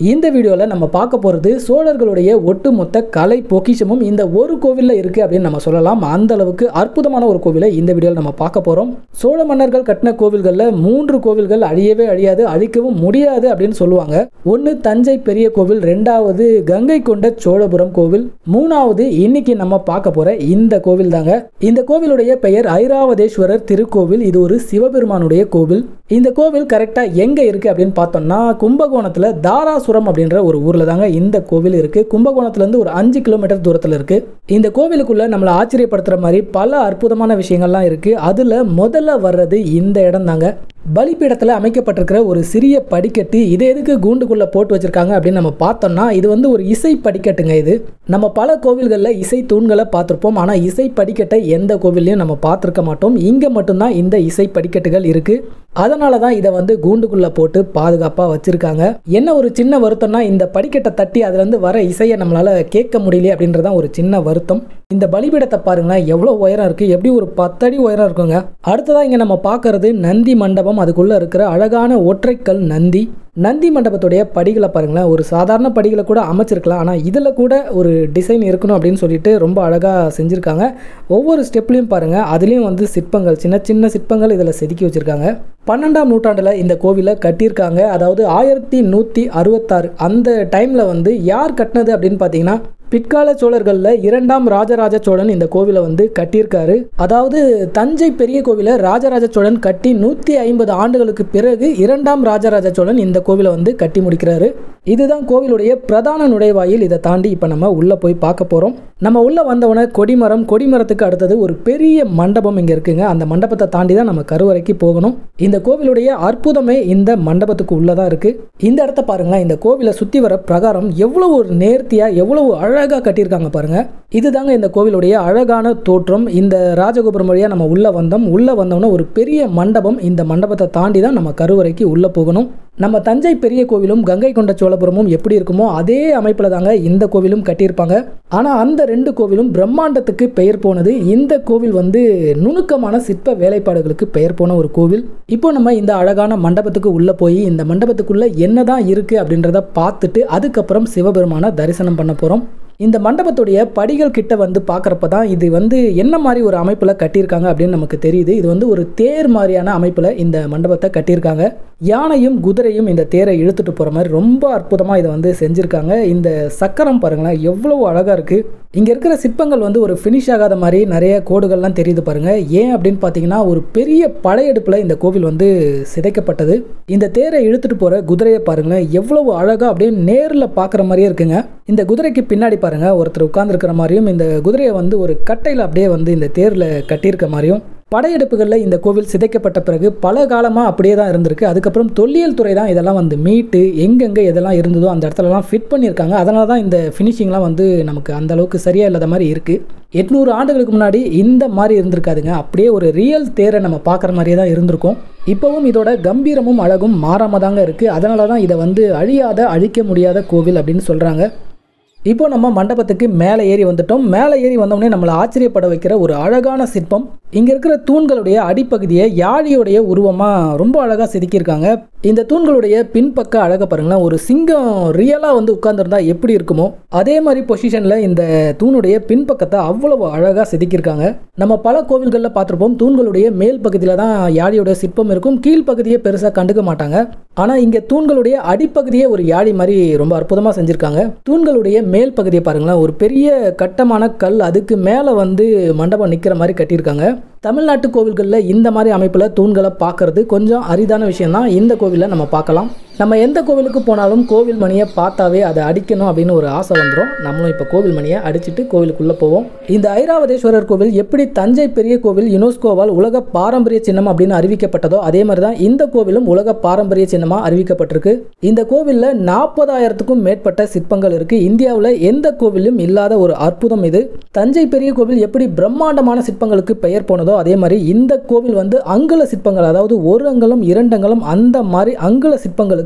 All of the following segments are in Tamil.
இந்த வீடியோவில் நம்ம பார்க்க போகிறது சோழர்களுடைய ஒட்டுமொத்த கலை பொக்கிஷமும் இந்த ஒரு கோவிலில் இருக்குது அப்படின்னு நம்ம சொல்லலாம் அந்த அளவுக்கு அற்புதமான ஒரு கோவிலை இந்த வீடியோவில் நம்ம பார்க்க போகிறோம் சோழ மன்னர்கள் கட்டின கோவில்களில் மூன்று கோவில்கள் அழியவே அழியாது அழிக்கவும் முடியாது அப்படின்னு சொல்லுவாங்க ஒன்று தஞ்சை பெரிய கோவில் ரெண்டாவது கங்கை கொண்ட சோழபுரம் கோவில் மூணாவது இன்னைக்கு நம்ம பார்க்க போகிற இந்த கோவில் தாங்க இந்த கோவிலுடைய பெயர் ஐராவதேஸ்வரர் திருக்கோவில் இது ஒரு சிவபெருமானுடைய கோவில் இந்த கோவில் கரெக்டாக எங்கே இருக்குது அப்படின்னு பார்த்தோம்னா கும்பகோணத்தில் தாராசுரம் அப்படின்ற ஒரு ஊரில் தாங்க இந்த கோவில் இருக்குது கும்பகோணத்துலேருந்து ஒரு அஞ்சு கிலோமீட்டர் தூரத்தில் இருக்குது இந்த கோவிலுக்குள்ளே நம்மளை ஆச்சரியப்படுத்துகிற மாதிரி பல அற்புதமான விஷயங்கள்லாம் இருக்குது அதில் முதல்ல வர்றது இந்த இடம் தாங்க பலிப்பீடத்தில் அமைக்கப்பட்டிருக்கிற ஒரு சிறிய படிக்கட்டு இது எதுக்கு கூண்டுக்குள்ளே போட்டு வச்சிருக்காங்க அப்படின்னு நம்ம பார்த்தோம்னா இது வந்து ஒரு இசை படிக்கட்டுங்க இது நம்ம பல கோவில்களில் இசை தூண்களை பார்த்துருப்போம் ஆனால் இசை படிக்கட்டை எந்த கோவில்லையும் நம்ம பார்த்துருக்க மாட்டோம் இங்கே மட்டும்தான் இந்த இசை படிக்கட்டுகள் இருக்குது அதனால தான் இதை வந்து கூண்டுக்குள்ளே போட்டு பாதுகாப்பாக வச்சுருக்காங்க என்ன ஒரு சின்ன வருத்தம்னா இந்த படிக்கட்டை தட்டி அதுலேருந்து வர இசையை நம்மளால் கேட்க முடியல அப்படின்றதான் ஒரு சின்ன வருத்தம் இந்த பலிபீடத்தை பாருங்களேன் எவ்வளோ உயரம் இருக்குது எப்படி ஒரு பத்தடி உயரம் இருக்குங்க அடுத்ததாக இங்கே நம்ம பார்க்கறது நந்தி மண்டபம் அதுக்குள்ளே இருக்கிற அழகான ஒற்றைக்கல் நந்தி நந்தி மண்டபத்துடைய படிகளை பாருங்களேன் ஒரு சாதாரண படிகளை கூட அமைச்சிருக்கலாம் ஆனால் இதில் கூட ஒரு டிசைன் இருக்கணும் அப்படின்னு சொல்லிட்டு ரொம்ப அழகாக செஞ்சுருக்காங்க ஒவ்வொரு ஸ்டெப்லையும் பாருங்கள் அதுலேயும் வந்து சிற்பங்கள் சின்ன சின்ன சிற்பங்கள் இதில் செதுக்கி வச்சுருக்காங்க பன்னெண்டாம் நூற்றாண்டில் இந்த கோவிலை கட்டியிருக்காங்க அதாவது ஆயிரத்தி நூற்றி அறுபத்தாறு அந்த டைமில் வந்து யார் கட்டினது அப்படின்னு பார்த்தீங்கன்னா பிற்கால சோழர்களில் இரண்டாம் ராஜராஜ சோழன் இந்த கோவிலை வந்து கட்டியிருக்காரு அதாவது தஞ்சை பெரிய கோவிலை ராஜராஜ சோழன் கட்டி நூற்றி ஐம்பது ஆண்டுகளுக்கு பிறகு இரண்டாம் ராஜராஜ சோழன் இந்த கோவிலை வந்து கட்டி முடிக்கிறாரு இதுதான் கோவிலுடைய பிரதான நுழைவாயில் இதை தாண்டி இப்போ நம்ம உள்ளே போய் பார்க்க போகிறோம் நம்ம உள்ளே வந்தவொடனே கொடிமரம் கொடிமரத்துக்கு அடுத்தது ஒரு பெரிய மண்டபம் இங்கே இருக்குங்க அந்த மண்டபத்தை தாண்டி தான் நம்ம கருவறைக்கு போகணும் இந்த கோவிலுடைய அற்புதமே இந்த மண்டபத்துக்கு உள்ளே தான் இருக்குது இந்த இடத்த பாருங்களேன் இந்த கோவிலை சுற்றி வர பிரகாரம் எவ்வளோ ஒரு நேர்த்தியாக எவ்வளவு அழகாக கட்டியிருக்காங்க பாருங்கள் இதுதாங்க இந்த கோவிலுடைய அழகான தோற்றம் இந்த ராஜகோபுரம் வழியாக நம்ம உள்ளே வந்தோம் உள்ளே வந்தோம்னா ஒரு பெரிய மண்டபம் இந்த மண்டபத்தை தாண்டி தான் நம்ம கருவறைக்கு உள்ளே போகணும் நம்ம தஞ்சை பெரிய கோவிலும் கங்கை கொண்ட சோழபுரமும் எப்படி இருக்குமோ அதே அமைப்பில் தாங்க இந்த கோவிலும் கட்டியிருப்பாங்க ஆனால் அந்த ரெண்டு கோவிலும் பிரம்மாண்டத்துக்கு பெயர் போனது இந்த கோவில் வந்து நுணுக்கமான சிற்ப வேலைப்பாடுகளுக்கு பெயர் போன ஒரு கோவில் இப்போ நம்ம இந்த அழகான மண்டபத்துக்கு உள்ளே போய் இந்த மண்டபத்துக்குள்ளே என்னதான் இருக்குது அப்படின்றத பார்த்துட்டு அதுக்கப்புறம் சிவபெருமானை தரிசனம் பண்ண போகிறோம் இந்த மண்டபத்துடைய படிகள் கிட்ட வந்து பார்க்குறப்ப தான் இது வந்து என்ன மாதிரி ஒரு அமைப்பில் கட்டியிருக்காங்க அப்படின்னு நமக்கு தெரியுது இது வந்து ஒரு தேர் மாதிரியான அமைப்பில் இந்த மண்டபத்தை கட்டியிருக்காங்க யானையும் குதிரையும் இந்த தேரை இழுத்துட்டு போகிற மாதிரி ரொம்ப அற்புதமாக இதை வந்து செஞ்சுருக்காங்க இந்த சக்கரம் பாருங்களேன் எவ்வளோ அழகாக இருக்குது இங்கே இருக்கிற சிற்பங்கள் வந்து ஒரு ஃபினிஷ் ஆகாத மாதிரி நிறைய கோடுகள்லாம் தெரியுது பாருங்கள் ஏன் அப்படின்னு பார்த்தீங்கன்னா ஒரு பெரிய படையெடுப்பில் இந்த கோவில் வந்து சிதைக்கப்பட்டது இந்த தேரை இழுத்துட்டு போகிற குதிரையை பாருங்களேன் எவ்வளவு அழகாக அப்படியே நேரில் பார்க்குற மாதிரியே இருக்குங்க இந்த குதிரைக்கு பின்னாடி பாருங்க ஒருத்தர் உட்கார்ந்துருக்கிற மாதிரியும் இந்த குதிரையை வந்து ஒரு கட்டையில் அப்படியே வந்து இந்த தேரில் கட்டியிருக்க மாதிரியும் படையெடுப்புகளில் இந்த கோவில் சிதைக்கப்பட்ட பிறகு பல காலமாக அப்படியே தான் இருந்திருக்கு அதுக்கப்புறம் தொல்லியல் துறை தான் இதெல்லாம் வந்து மீட்டு எங்கெங்கே எதெல்லாம் இருந்ததோ அந்த இடத்துலலாம் ஃபிட் பண்ணியிருக்காங்க அதனால தான் இந்த ஃபினிஷிங்லாம் வந்து நமக்கு அந்த அளவுக்கு சரியாக இல்லாத மாதிரி இருக்குது எட்நூறு ஆண்டுகளுக்கு முன்னாடி இந்த மாதிரி இருந்திருக்காதுங்க அப்படியே ஒரு ரியல் தேரை நம்ம பார்க்குற மாதிரியே தான் இருந்திருக்கும் இப்போவும் இதோட கம்பீரமும் அழகும் மாறாமல் தாங்க இருக்குது அதனால தான் இதை வந்து அழியாத அழிக்க முடியாத கோவில் அப்படின்னு சொல்கிறாங்க இப்போ நம்ம மண்டபத்துக்கு மேலே ஏறி வந்துட்டோம் மேலே ஏறி வந்தோடனே நம்மளை ஆச்சரியப்பட வைக்கிற ஒரு அழகான சிற்பம் இங்கே இருக்கிற தூண்களுடைய அடிப்பகுதியை யாழியோடைய உருவமாக ரொம்ப அழகாக செதுக்கியிருக்காங்க இந்த தூண்களுடைய பின்பக்க அழகை பாருங்களேன் ஒரு சிங்கம் ரியலாக வந்து உட்கார்ந்துருந்தா எப்படி இருக்குமோ அதே மாதிரி பொசிஷனில் இந்த தூணுடைய பின்பக்கத்தை அவ்வளவு அழகாக செதுக்கியிருக்காங்க நம்ம பல கோவில்களில் பார்த்துருப்போம் தூண்களுடைய மேல் பகுதியில் தான் யாழியோட சிற்பம் இருக்கும் கீழ்ப்பகுதியை பெருசாக கண்டுக்க மாட்டாங்க ஆனால் இங்கே தூண்களுடைய அடிப்பகுதியே ஒரு யாழி மாதிரி ரொம்ப அற்புதமாக செஞ்சுருக்காங்க தூண்களுடைய மேல் பகுதியை பாருங்களேன் ஒரு பெரிய கட்டமான கல் அதுக்கு மேலே வந்து மண்டபம் நிற்கிற மாதிரி கட்டியிருக்காங்க தமிழ்நாட்டு கோவில்களில் இந்த மாதிரி அமைப்பில் தூண்களை பார்க்கறது கொஞ்சம் அரிதான விஷயம்தான் இந்த கோவிலில் நம்ம பார்க்கலாம் நம்ம எந்த கோவிலுக்கு போனாலும் கோவில் மணியை பார்த்தாவே அதை அடிக்கணும் அப்படின்னு ஒரு ஆசை வந்துடும் நம்மளும் இப்போ கோவில் மணியை அடிச்சுட்டு கோவிலுக்குள்ளே போவோம் இந்த ஐராவதேஸ்வரர் கோவில் எப்படி தஞ்சை பெரிய கோவில் யுனெஸ்கோவால் உலக பாரம்பரிய சின்னம் அப்படின்னு அறிவிக்கப்பட்டதோ அதே மாதிரி தான் இந்த கோவிலும் உலக பாரம்பரிய சின்னமாக அறிவிக்கப்பட்டிருக்கு இந்த கோவிலில் நாற்பதாயிரத்துக்கும் மேற்பட்ட சிற்பங்கள் இருக்குது இந்தியாவில் எந்த கோவிலும் இல்லாத ஒரு அற்புதம் இது தஞ்சை பெரிய கோவில் எப்படி பிரம்மாண்டமான சிற்பங்களுக்கு பெயர் போனதோ அதே மாதிரி இந்த கோவில் வந்து அங்குல சிற்பங்கள் அதாவது ஒரு அங்கலம் இரண்டு அங்கலம் அந்த மாதிரி அங்குல சிற்பங்களுக்கு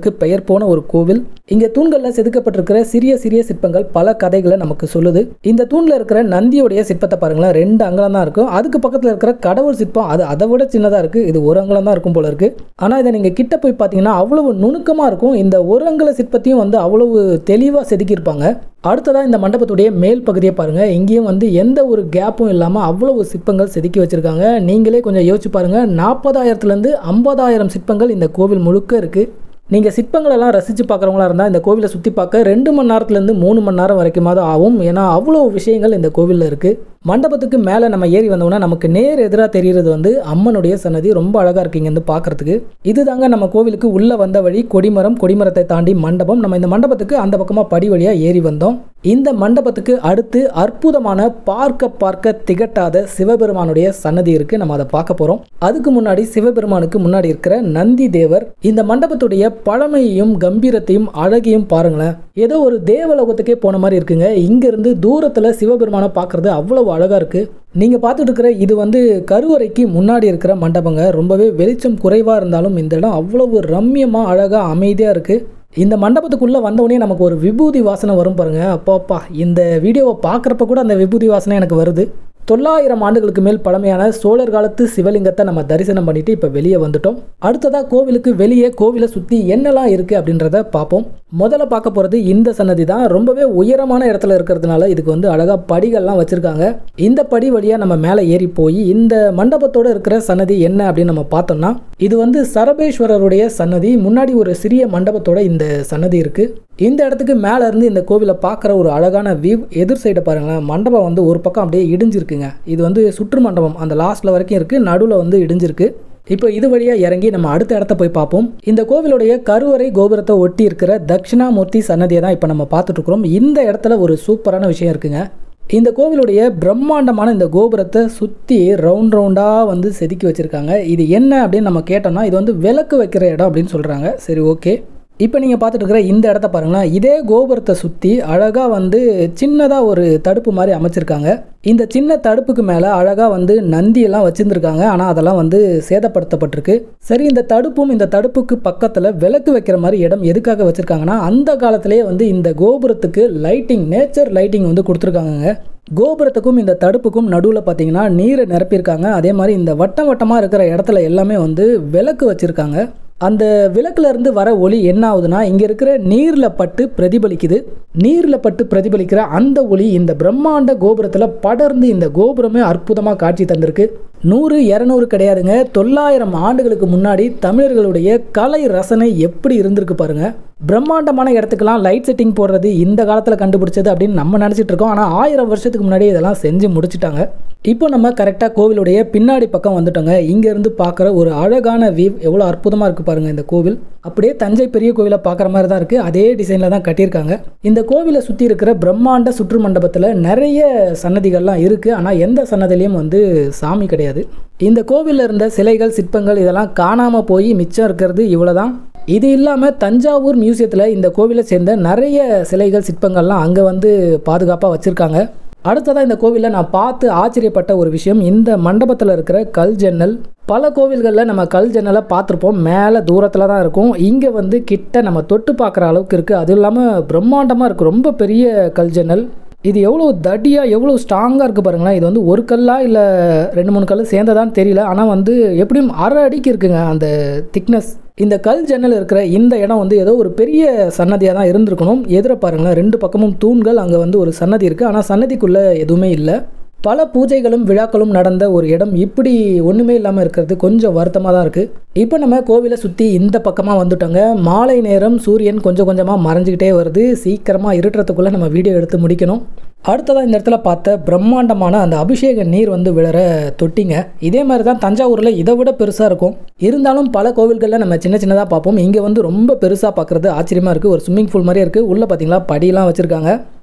அளவுக்கு பெயர் போன ஒரு கோவில் இங்க தூண்கள்ல செதுக்கப்பட்டிருக்கிற சிறிய சிறிய சிற்பங்கள் பல கதைகளை நமக்கு சொல்லுது இந்த தூண்ல இருக்கிற நந்தியோடைய சிற்பத்தை பாருங்களேன் ரெண்டு அங்கலம் தான் இருக்கும் அதுக்கு பக்கத்துல இருக்கிற கடவுள் சிற்பம் அது அதை விட சின்னதா இருக்கு இது ஒரு அங்கலம் தான் இருக்கும் போல இருக்கு ஆனா இதை நீங்க கிட்ட போய் பார்த்தீங்கன்னா அவ்வளவு நுணுக்கமா இருக்கும் இந்த ஒரு அங்கல சிற்பத்தையும் வந்து அவ்வளவு தெளிவா செதுக்கியிருப்பாங்க அடுத்ததா இந்த மண்டபத்துடைய மேல் பகுதியை பாருங்க இங்கேயும் வந்து எந்த ஒரு கேப்பும் இல்லாம அவ்வளவு சிற்பங்கள் செதுக்கி வச்சிருக்காங்க நீங்களே கொஞ்சம் யோசிச்சு பாருங்க நாற்பதாயிரத்துல இருந்து ஐம்பதாயிரம் சிற்பங்கள் இந்த கோவில் முழுக்க இருக்கு நீங்கள் சிற்பங்களெல்லாம் ரசித்து பார்க்குறவங்களா இருந்தால் இந்த கோவிலை சுற்றி பார்க்க ரெண்டு மணி நேரத்துலேருந்து மூணு மணி நேரம் வரைக்குமாவது ஆகும் ஏன்னா அவ்வளோ விஷயங்கள் இந்த கோவிலில் இருக்குது மண்டபத்துக்கு மேலே நம்ம ஏறி வந்தோம்னா நமக்கு நேர் எதிராக தெரிகிறது வந்து அம்மனுடைய சன்னதி ரொம்ப அழகாக இருக்கு இங்கேருந்து பார்க்குறதுக்கு இதுதாங்க நம்ம கோவிலுக்கு உள்ளே வந்த வழி கொடிமரம் கொடிமரத்தை தாண்டி மண்டபம் நம்ம இந்த மண்டபத்துக்கு அந்த பக்கமாக படி வழியாக ஏறி வந்தோம் இந்த மண்டபத்துக்கு அடுத்து அற்புதமான பார்க்க பார்க்க திகட்டாத சிவபெருமானுடைய சன்னதி இருக்கு நம்ம அதை பார்க்க போறோம் அதுக்கு முன்னாடி சிவபெருமானுக்கு முன்னாடி இருக்கிற நந்தி தேவர் இந்த மண்டபத்துடைய பழமையையும் கம்பீரத்தையும் அழகையும் பாருங்களேன் ஏதோ ஒரு தேவலோகத்துக்கே போன மாதிரி இருக்குங்க இங்க இருந்து தூரத்துல சிவபெருமானை பார்க்கிறது அவ்வளவு அழகா இருக்கு நீங்க பார்த்துட்டு இருக்கிற இது வந்து கருவறைக்கு முன்னாடி இருக்கிற மண்டபங்க ரொம்பவே வெளிச்சம் குறைவா இருந்தாலும் இந்த இடம் அவ்வளவு ரம்யமா அழகா அமைதியா இருக்கு இந்த மண்டபத்துக்குள்ளே வந்தவொடனே நமக்கு ஒரு விபூதி வாசனை வரும் பாருங்க அப்பாப்பா இந்த வீடியோவை பார்க்குறப்ப கூட அந்த விபூதி வாசனை எனக்கு வருது தொள்ளாயிரம் ஆண்டுகளுக்கு மேல் பழமையான சோழர் காலத்து சிவலிங்கத்தை நம்ம தரிசனம் பண்ணிட்டு இப்போ வெளியே வந்துட்டோம் அடுத்ததா கோவிலுக்கு வெளியே கோவிலை சுற்றி என்னெல்லாம் இருக்கு அப்படின்றத பார்ப்போம் முதல்ல பார்க்க போகிறது இந்த சன்னதி தான் ரொம்பவே உயரமான இடத்துல இருக்கிறதுனால இதுக்கு வந்து அழகாக படிகள்லாம் வச்சுருக்காங்க இந்த படி வழியாக நம்ம மேலே ஏறி போய் இந்த மண்டபத்தோட இருக்கிற சன்னதி என்ன அப்படின்னு நம்ம பார்த்தோம்னா இது வந்து சரபேஸ்வரருடைய சன்னதி முன்னாடி ஒரு சிறிய மண்டபத்தோட இந்த சன்னதி இருக்கு இந்த இடத்துக்கு மேலே இருந்து இந்த கோவிலை பார்க்குற ஒரு அழகான வியூ எதிர் சைடை பாருங்களேன் மண்டபம் வந்து ஒரு பக்கம் அப்படியே இடிஞ்சிருக்குங்க இது வந்து சுற்று மண்டபம் அந்த லாஸ்ட்ல வரைக்கும் இருக்கு நடுவில் வந்து இடிஞ்சிருக்கு இப்போ இது வழியாக இறங்கி நம்ம அடுத்த இடத்த போய் பார்ப்போம் இந்த கோவிலுடைய கருவறை கோபுரத்தை ஒட்டி இருக்கிற தட்சிணாமூர்த்தி சன்னதியை தான் இப்போ நம்ம பார்த்துட்டு இருக்கிறோம் இந்த இடத்துல ஒரு சூப்பரான விஷயம் இருக்குங்க இந்த கோவிலுடைய பிரம்மாண்டமான இந்த கோபுரத்தை சுற்றி ரவுண்ட் ரவுண்டாக வந்து செதுக்கி வச்சுருக்காங்க இது என்ன அப்படின்னு நம்ம கேட்டோம்னா இது வந்து விளக்கு வைக்கிற இடம் அப்படின்னு சொல்கிறாங்க சரி ஓகே இப்போ நீங்கள் பார்த்துட்டு இருக்கிற இந்த இடத்த பாருங்களேன் இதே கோபுரத்தை சுற்றி அழகாக வந்து சின்னதாக ஒரு தடுப்பு மாதிரி அமைச்சிருக்காங்க இந்த சின்ன தடுப்புக்கு மேலே அழகாக வந்து நந்தியெல்லாம் வச்சுருந்துருக்காங்க ஆனால் அதெல்லாம் வந்து சேதப்படுத்தப்பட்டிருக்கு சரி இந்த தடுப்பும் இந்த தடுப்புக்கு பக்கத்தில் விளக்கு வைக்கிற மாதிரி இடம் எதுக்காக வச்சுருக்காங்கன்னா அந்த காலத்திலேயே வந்து இந்த கோபுரத்துக்கு லைட்டிங் நேச்சர் லைட்டிங் வந்து கொடுத்துருக்காங்கங்க கோபுரத்துக்கும் இந்த தடுப்புக்கும் நடுவில் பார்த்தீங்கன்னா நீரை நிரப்பியிருக்காங்க அதே மாதிரி இந்த வட்டம் வட்டமாக இருக்கிற இடத்துல எல்லாமே வந்து விளக்கு வச்சுருக்காங்க அந்த விளக்குல இருந்து வர ஒளி என்ன ஆகுதுன்னா இங்க இருக்கிற நீர்ல பட்டு பிரதிபலிக்குது நீர்ல பட்டு பிரதிபலிக்கிற அந்த ஒளி இந்த பிரம்மாண்ட கோபுரத்துல படர்ந்து இந்த கோபுரமே அற்புதமா காட்சி தந்திருக்கு நூறு இரநூறு கிடையாதுங்க தொள்ளாயிரம் ஆண்டுகளுக்கு முன்னாடி தமிழர்களுடைய கலை ரசனை எப்படி இருந்திருக்கு பாருங்க பிரம்மாண்டமான இடத்துக்கெல்லாம் லைட் செட்டிங் போடுறது இந்த காலத்தில் கண்டுபிடிச்சது அப்படின்னு நம்ம நினச்சிட்டு இருக்கோம் ஆனால் ஆயிரம் வருஷத்துக்கு முன்னாடி இதெல்லாம் செஞ்சு முடிச்சிட்டாங்க இப்போ நம்ம கரெக்டாக கோவிலுடைய பின்னாடி பக்கம் வந்துட்டோங்க இங்கேருந்து பார்க்குற ஒரு அழகான வியூ எவ்வளோ அற்புதமாக இருக்குது பாருங்கள் இந்த கோவில் அப்படியே தஞ்சை பெரிய கோவிலை பார்க்குற மாதிரி தான் இருக்குது அதே டிசைனில் தான் கட்டியிருக்காங்க இந்த கோவிலை சுற்றி இருக்கிற பிரம்மாண்ட சுற்று மண்டபத்தில் நிறைய சன்னதிகள்லாம் இருக்குது ஆனால் எந்த சன்னதிலையும் வந்து சாமி கிடையாது இந்த கோவிலில் இருந்த சிலைகள் சிற்பங்கள் இதெல்லாம் காணாமல் போய் மிச்சம் இருக்கிறது இவ்வளோதான் இது இல்லாமல் தஞ்சாவூர் மியூசியத்தில் இந்த கோவிலை சேர்ந்த நிறைய சிலைகள் சிற்பங்கள்லாம் அங்கே வந்து பாதுகாப்பாக வச்சுருக்காங்க அடுத்ததாக இந்த கோவிலில் நான் பார்த்து ஆச்சரியப்பட்ட ஒரு விஷயம் இந்த மண்டபத்தில் இருக்கிற கல் ஜன்னல் பல கோவில்களில் நம்ம கல் ஜன்னலை பார்த்துருப்போம் மேலே தூரத்தில் தான் இருக்கும் இங்கே வந்து கிட்ட நம்ம தொட்டு பார்க்குற அளவுக்கு இருக்குது அதுவும் இல்லாமல் பிரம்மாண்டமாக இருக்குது ரொம்ப பெரிய கல் ஜன்னல் இது எவ்வளோ தடியாக எவ்வளோ ஸ்ட்ராங்காக இருக்குது பாருங்களேன் இது வந்து ஒரு கல்லா இல்லை ரெண்டு மூணு கல் சேர்ந்ததான்னு தெரியல ஆனால் வந்து எப்படியும் அரை அடிக்கு இருக்குங்க அந்த திக்னஸ் இந்த கல் ஜன்னல் இருக்கிற இந்த இடம் வந்து ஏதோ ஒரு பெரிய சன்னதியாக தான் இருந்திருக்கணும் எதிர பாருங்களேன் ரெண்டு பக்கமும் தூண்கள் அங்கே வந்து ஒரு சன்னதி இருக்குது ஆனால் சன்னதிக்குள்ளே எதுவுமே இல்லை பல பூஜைகளும் விழாக்களும் நடந்த ஒரு இடம் இப்படி ஒன்றுமே இல்லாமல் இருக்கிறது கொஞ்சம் வருத்தமாக தான் இருக்குது இப்போ நம்ம கோவிலை சுற்றி இந்த பக்கமாக வந்துட்டோங்க மாலை நேரம் சூரியன் கொஞ்சம் கொஞ்சமாக மறைஞ்சிக்கிட்டே வருது சீக்கிரமாக இருட்டுறதுக்குள்ளே நம்ம வீடியோ எடுத்து முடிக்கணும் அடுத்ததாக இந்த இடத்துல பார்த்த பிரம்மாண்டமான அந்த அபிஷேக நீர் வந்து விழற தொட்டிங்க இதே மாதிரி தான் தஞ்சாவூரில் இதை விட பெருசாக இருக்கும் இருந்தாலும் பல கோவில்களில் நம்ம சின்ன சின்னதாக பார்ப்போம் இங்கே வந்து ரொம்ப பெருசாக பார்க்குறது ஆச்சரியமாக இருக்குது ஒரு ஸ்விம்மிங் பூல் மாதிரியே இருக்குது உள்ளே பார்த்தீங்களா படியெல்லாம் வச்சுருக்காங்க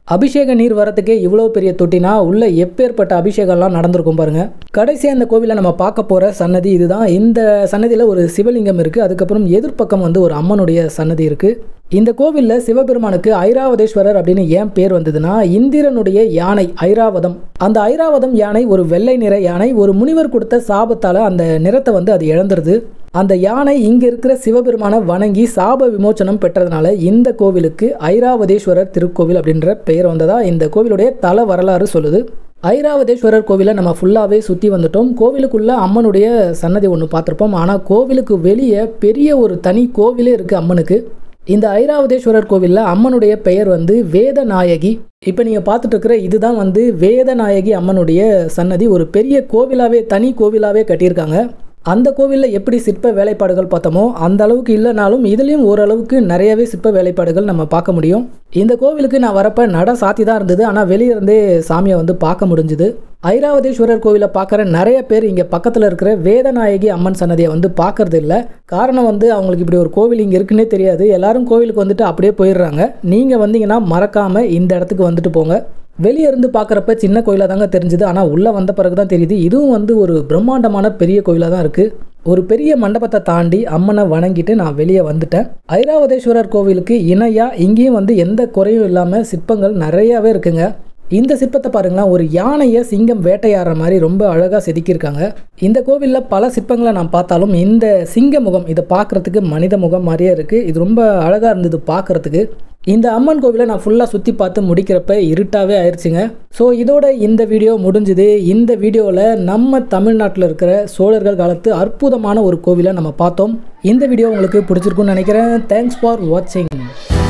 அபிஷேக நீர் வரத்துக்கே இவ்வளோ பெரிய தொட்டினா உள்ள எப்பேற்பட்ட அபிஷேகம்லாம் நடந்திருக்கும் பாருங்க கடைசியாக இந்த கோவிலில் நம்ம பார்க்க போகிற சன்னதி இதுதான் இந்த சன்னதியில் ஒரு சிவலிங்கம் இருக்குது அதுக்கப்புறம் எதிர்ப்பக்கம் வந்து ஒரு அம்மனுடைய சன்னதி இருக்குது இந்த கோவிலில் சிவபெருமானுக்கு ஐராவதேஸ்வரர் அப்படின்னு ஏன் பேர் வந்ததுன்னா இந்திரனுடைய யானை ஐராவதம் அந்த ஐராவதம் யானை ஒரு வெள்ளை நிற யானை ஒரு முனிவர் கொடுத்த சாபத்தால் அந்த நிறத்தை வந்து அது இழந்துருது அந்த யானை இங்கே இருக்கிற சிவபெருமானை வணங்கி சாப விமோச்சனம் பெற்றதுனால இந்த கோவிலுக்கு ஐராவதேஸ்வரர் திருக்கோவில் அப்படின்ற பெயர் வந்ததா இந்த கோவிலுடைய தல வரலாறு சொல்லுது ஐராவதேஸ்வரர் கோவிலை நம்ம ஃபுல்லாகவே சுற்றி வந்துட்டோம் கோவிலுக்குள்ள அம்மனுடைய சன்னதி ஒன்று பார்த்துருப்போம் ஆனால் கோவிலுக்கு வெளியே பெரிய ஒரு தனி கோவிலே இருக்குது அம்மனுக்கு இந்த ஐராவதேஸ்வரர் கோவிலில் அம்மனுடைய பெயர் வந்து வேதநாயகி இப்போ நீங்கள் பார்த்துட்டு இருக்கிற இதுதான் வந்து வேதநாயகி அம்மனுடைய சன்னதி ஒரு பெரிய கோவிலாகவே தனி கோவிலாகவே கட்டியிருக்காங்க அந்த கோவிலில் எப்படி சிற்ப வேலைப்பாடுகள் பார்த்தோமோ அந்த அளவுக்கு இல்லைனாலும் இதுலேயும் ஓரளவுக்கு நிறையவே சிற்ப வேலைப்பாடுகள் நம்ம பார்க்க முடியும் இந்த கோவிலுக்கு நான் வரப்ப நட சாத்தி தான் இருந்தது ஆனால் வெளியே இருந்தே சாமியை வந்து பார்க்க முடிஞ்சுது ஐராவதேஸ்வரர் கோவிலை பார்க்குற நிறைய பேர் இங்கே பக்கத்தில் இருக்கிற வேதநாயகி அம்மன் சன்னதியை வந்து பார்க்கறது இல்லை காரணம் வந்து அவங்களுக்கு இப்படி ஒரு கோவில் இங்கே இருக்குன்னே தெரியாது எல்லாரும் கோவிலுக்கு வந்துட்டு அப்படியே போயிடுறாங்க நீங்கள் வந்தீங்கன்னா மறக்காமல் இந்த இடத்துக்கு வந்துட்டு போங்க வெளியே இருந்து பார்க்குறப்ப சின்ன கோயிலாக தாங்க தெரிஞ்சுது ஆனால் உள்ளே வந்த பிறகு தான் தெரியுது இதுவும் வந்து ஒரு பிரம்மாண்டமான பெரிய கோயிலாக தான் இருக்குது ஒரு பெரிய மண்டபத்தை தாண்டி அம்மனை வணங்கிட்டு நான் வெளியே வந்துட்டேன் ஐராவதேஸ்வரர் கோவிலுக்கு இணையாக இங்கேயும் வந்து எந்த குறையும் இல்லாமல் சிற்பங்கள் நிறையாவே இருக்குங்க இந்த சிற்பத்தை பாருங்களேன் ஒரு யானையை சிங்கம் வேட்டையாடுற மாதிரி ரொம்ப அழகாக செதுக்கியிருக்காங்க இந்த கோவிலில் பல சிற்பங்களை நான் பார்த்தாலும் இந்த சிங்க முகம் இதை பார்க்குறதுக்கு மனித முகம் மாதிரியே இருக்குது இது ரொம்ப அழகாக இருந்தது பார்க்குறதுக்கு இந்த அம்மன் கோவிலை நான் ஃபுல்லாக சுற்றி பார்த்து முடிக்கிறப்ப இருட்டாகவே ஆயிடுச்சுங்க ஸோ இதோட இந்த வீடியோ முடிஞ்சுது இந்த வீடியோவில் நம்ம தமிழ்நாட்டில் இருக்கிற சோழர்கள் காலத்து அற்புதமான ஒரு கோவிலை நம்ம பார்த்தோம் இந்த வீடியோ உங்களுக்கு பிடிச்சிருக்குன்னு நினைக்கிறேன் தேங்க்ஸ் ஃபார் வாட்சிங்